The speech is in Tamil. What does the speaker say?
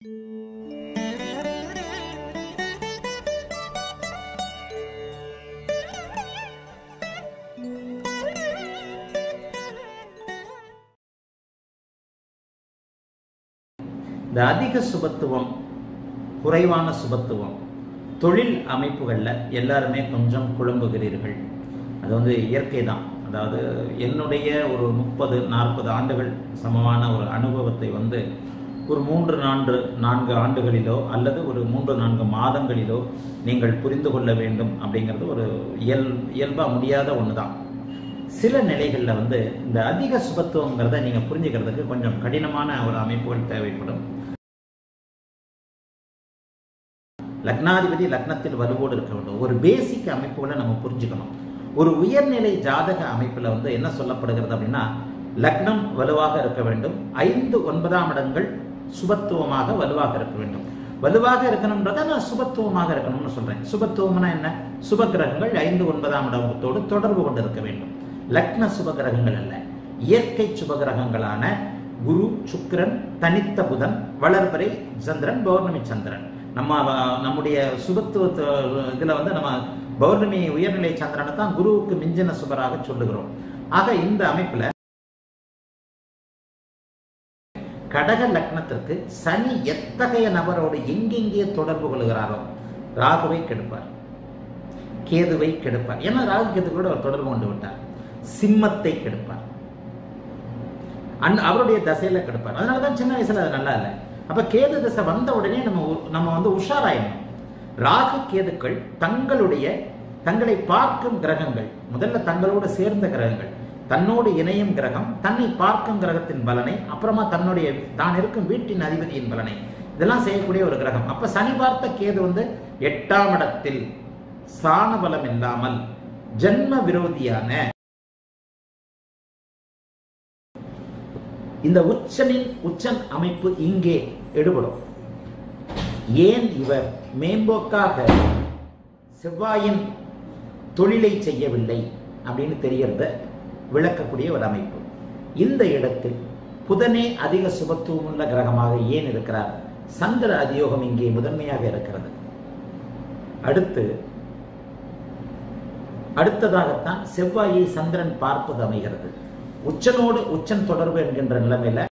இந்த அதிக சுபத்துவம் குறைவான சுபத்துவம் தொழில் அமைப்புகளில் எல்லாருமே கொஞ்சம் குழம்புகிறீர்கள் அது வந்து இயற்கை தான் அதாவது என்னுடைய ஒரு முப்பது நாற்பது ஆண்டுகள் சமமான ஒரு அனுபவத்தை வந்து ஒரு மூன்று நான்கு நான்கு ஆண்டுகளிலோ அல்லது ஒரு மூன்று நான்கு மாதங்களிலோ நீங்கள் புரிந்து கொள்ள வேண்டும் அப்படிங்கிறது ஒரு இயல் இயல்பாக முடியாத ஒன்று தான் சில நிலைகளில் வந்து இந்த அதிக சுபத்துவங்கிறத நீங்கள் புரிஞ்சுக்கிறதுக்கு கொஞ்சம் கடினமான ஒரு அமைப்புகள் தேவைப்படும் லக்னாதிபதி லக்னத்தில் வலுவோடு இருக்க வேண்டும் ஒரு பேசிக் அமைப்புகளை நம்ம புரிஞ்சுக்கணும் ஒரு உயர்நிலை ஜாதக அமைப்பில் வந்து என்ன சொல்லப்படுகிறது அப்படின்னா லக்னம் வலுவாக இருக்க வேண்டும் ஐந்து ஒன்பதாம் இடங்கள் சுபத்துவமாக வலுவாக இருக்க வேண்டும் வலுவாக இருக்கணும்ன்றத நான் சுபத்துவமாக இருக்கணும்னு சொல்றேன் சுபத்துவம்னா என்ன சுப கிரகங்கள் ஐந்து ஒன்பதாம் இடத்தோடு தொடர்பு கொண்டு இருக்க வேண்டும் லக்ன சுப கிரகங்கள் அல்ல இயற்கை சுப கிரகங்களான குரு சுக்கிரன் தனித்த புதன் வளர்பறை சந்திரன் பௌர்ணமி சந்திரன் நம்ம அஹ், நம்முடைய சுபத்துவ இதுல வந்து நம்ம பௌர்ணமி உயர்நிலை சந்திரனை தான் குருவுக்கு மிஞ்சின சுபராக சொல்லுகிறோம் ஆக இந்த அமைப்புல கடக லக்னத்திற்கு சனி எத்தகைய நபரோடு எங்கெங்கே தொடர்பு கொள்கிறாரோ ராகுவை கெடுப்பார் கேதுவை கெடுப்பார் ஏன்னா ராகு கேதுகளோடு அவர் தொடர்பு கொண்டு விட்டார் சிம்மத்தை கெடுப்பார் அந் அவருடைய தசையில கெடுப்பார் அதனாலதான் சின்ன வயசுல அது நல்லா இல்லை அப்ப கேது தசை வந்த உடனே நம்ம உ- நம்ம வந்து உஷாராயணும் ராகு கேதுக்கள் தங்களுடைய தங்களை பார்க்கும் கிரகங்கள் முதல்ல தங்களோடு சேர்ந்த கிரகங்கள் தன்னோடு இணையும் கிரகம் தன்னை பார்க்கும் கிரகத்தின் பலனை அப்புறமா தன்னுடைய தான் இருக்கும் வீட்டின் அதிபதியின் பலனை இதெல்லாம் செய்யக்கூடிய ஒரு கிரகம் அப்ப சனி பார்த்த கேது வந்து எட்டாம் இடத்தில் சாண பலம் இல்லாமல் ஜன்ம விரோதியான இந்த உச்சனின் உச்சன் அமைப்பு இங்கே எடுபடும் ஏன் இவர் மேம்போக்காக செவ்வாயின் தொழிலை செய்யவில்லை அப்படின்னு தெரியறத விளக்கக்கூடிய ஒரு அமைப்பு இந்த இடத்தில் புதனே அதிக சுபத்துவமுள்ள கிரகமாக ஏன் இருக்கிறார் சந்திர அதியோகம் இங்கே முதன்மையாக இருக்கிறது அடுத்து அடுத்ததாகத்தான் செவ்வாயை சந்திரன் பார்ப்பது அமைகிறது உச்சனோடு உச்சன் தொடர்பு என்கின்ற நிலைமையில